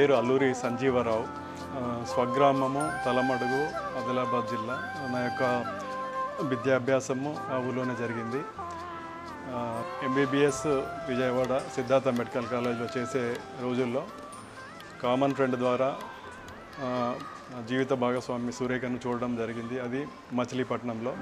పేరు అల్లూరి సంజీవరావు ఆ, స్వగ్రామము తలమడుగు ఆదిలాబాద్ జిల్లా నా యొక్క విద్యాభ్యాసము ఆ ఊళ్ళోనే జరిగింది ఎంబీబీఎస్ విజయవాడ సిద్ధార్థ మెడికల్ కాలేజ్లో చేసే రోజుల్లో కామన్ ఫ్రెండ్ ద్వారా ఆ, జీవిత భాగస్వామి సురేఖను చూడడం జరిగింది అది మచిలీపట్నంలో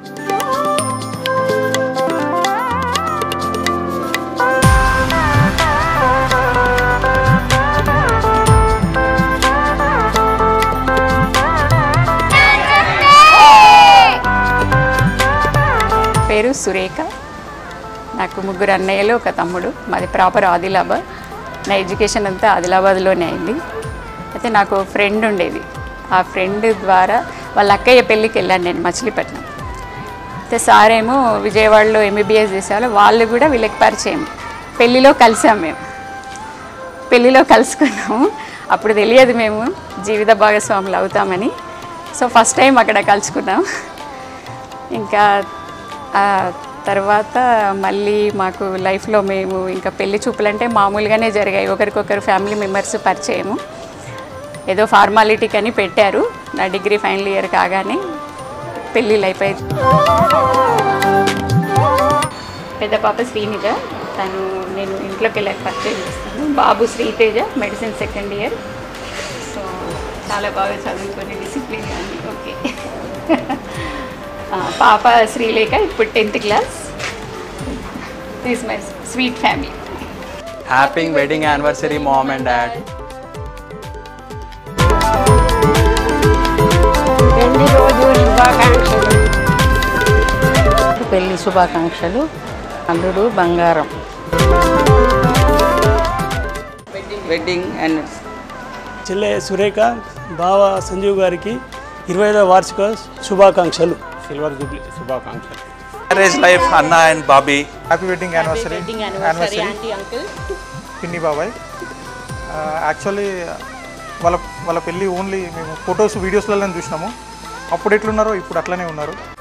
పేరు సురేఖ నాకు ముగ్గురు అన్నయ్యలు ఒక తమ్ముడు మాది ప్రాపర్ ఆదిలాబాద్ నా ఎడ్యుకేషన్ అంతా ఆదిలాబాద్లోనే అయింది అయితే నాకు ఫ్రెండ్ ఉండేది ఆ ఫ్రెండ్ ద్వారా వాళ్ళ అక్కయ్య పెళ్ళికి వెళ్ళాను నేను మచిలీపట్నం అయితే సార్ ఏమో విజయవాడలో ఎంబీబీఎస్ చేసేవాళ్ళు వాళ్ళు కూడా వీళ్ళకి పరిచయం పెళ్ళిలో కలిసాం మేము పెళ్ళిలో కలుసుకున్నాము అప్పుడు తెలియదు మేము జీవిత భాగస్వాములు అవుతామని సో ఫస్ట్ టైం అక్కడ కలుసుకున్నాం ఇంకా ఆ తర్వాత మళ్ళీ మాకు లైఫ్లో మేము ఇంకా పెళ్లి చూపులంటే మామూలుగానే జరిగాయి ఒకరికొకరు ఫ్యామిలీ మెంబర్స్ పరిచయము ఏదో ఫార్మాలిటీకి అని పెట్టారు నా డిగ్రీ ఫైనల్ ఇయర్ కాగానే పెళ్ళిళ్ళు అయిపోయి పెద్ద పాప శ్రీనిజ తను నేను ఇంట్లోకి వెళ్ళాక పరిచయం చేస్తాను బాబు Sritheja medicine second year so చాలా బాగా చదువుకొని డిసిప్లిన్ కానీ ఓకే ఆ, పాప శ్రీలేఖ ఇప్పుడు tenth class this my sweet family happy wedding anniversary mom and dad పెళ్లి రోజు శుభాకాంక్షలు పెళ్లి శుభాకాంక్షలు అల్లుడు బంగారం వెడ్డింగ్ అండ్ చెల్లె సురేఖ బావ సంజీవ్ గారికి ఇరవై ఐదవ వార్షిక శుభాకాంక్షలు సిల్వర్ జూబ్లీ శుభాకాంక్షలు మ్యారేజ్ లైఫ్ అన్న and Bobby happy wedding anniversary anniversary పిన్ని బాబాయ్ యాక్చువల్లీ వాళ్ళ వాళ్ళ పెళ్ళి ఓన్లీ మేము ఫొటోస్ వీడియోస్లలో చూసినాము అప్పుడు ఎట్లున్నారో ఇప్పుడు అట్లనే ఉన్నారు